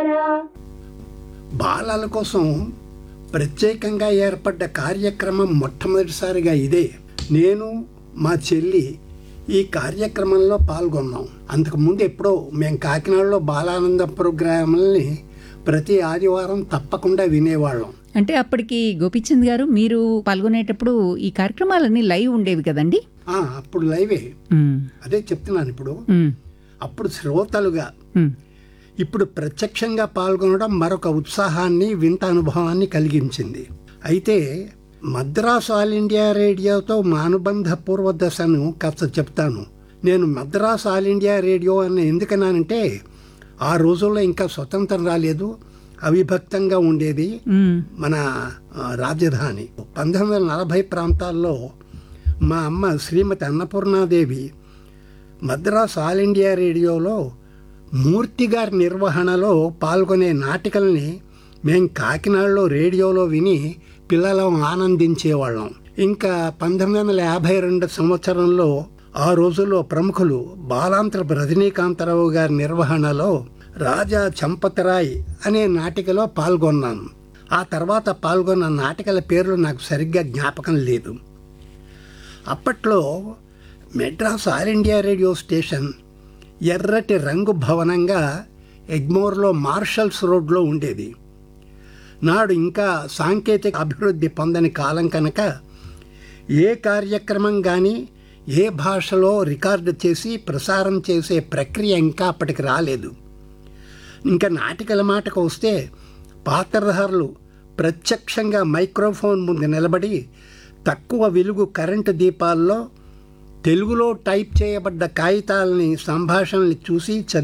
ద్వారా బాలల కోసం ప్రత్యేకంగా ఏర్పడ్డ కార్యక్రమం మొట్టమొదటిసారిగా ఇదే నేను మా చెల్లి ఈ కార్యక్రమంలో పాల్గొన్నాం అంతకుముందు ఎప్పుడో మేము కాకినాడలో బాలానంద ప్రోగ్రాముల్ని ప్రతి ఆదివారం తప్పకుండా వినేవాళ్ళం అంటే అప్పటికి గోపిచంద్ గారు మీరు పాల్గొనేటప్పుడు ఈ కార్యక్రమాలన్నీ లైవ్ ఉండేవి కదండి ఆ, అప్పుడు లైవే ఉమ్, అదే చెప్తున్నాను ఇప్పుడు ఉమ్, అప్పుడు శ్రోతలుగా ఉమ్, ఇప్పుడు ప్రత్యక్షంగా పాల్గొనడం మరొక ఉత్సాహాన్ని వింత అనుభవాన్ని కలిగించింది అయితే మద్రాసు ఆల్ ఇండియా రేడియోతో మా అనుబంధ పూర్వదశను కాస్త చెప్తాను నేను మద్రాసు ఆల్ ఇండియా రేడియో అని ఎందుకన్నానంటే ఆ రోజుల్లో ఇంకా స్వతంత్రం రాలేదు అవిభక్తంగా ఉండేది ఉమ్, మన ఆ, రాజధాని పంతొమ్మిది వందల నలభై ప్రాంతాల్లో మా అమ్మ శ్రీమతి అన్నపూర్ణాదేవి మద్రాస్ ఆల్ ఇండియా రేడియోలో మూర్తి గారి నిర్వహణలో పాల్గొనే నాటికల్ని మేం కాకినాడలో రేడియోలో విని పిల్లలం ఆనందించేవాళ్ళం ఇంకా పంతొమ్మిది వందల యాభై రెండు సంవత్సరంలో ఆ రోజుల్లో ప్రముఖులు బాలాంతరపు రజనీకాంతరావు గారి నిర్వహణలో రాజా చంపతరాయ్ అనే నాటికలో పాల్గొన్నాను ఆ తర్వాత పాల్గొన్న నాటికల పేర్లు నాకు సరిగ్గా జ్ఞాపకం లేదు అప్పట్లో Madras All India Radio station ఎర్రటి రంగు భవనంగా ఎగ్మోర్లో మార్షల్స్ రోడ్లో ఉండేది నాడు ఇంకా సాంకేతిక అభివృద్ధి పొందని కాలం కనుక ఏ కార్యక్రమం కానీ ఏ భాషలో రికార్డు చేసి ప్రసారం చేసే ప్రక్రియ ఇంకా అప్పటికి రాలేదు ఇంకా నాటికల మాటకు వస్తే పాత్రధారులు ప్రత్యక్షంగా మైక్రోఫోన్ ముందు నిలబడి తక్కువ వెలుగు కరెంటు దీపాల్లో తెలుగులో టైప్ చేయబడ్డ కాగితాలని సంభాషణలు చూసి చదివి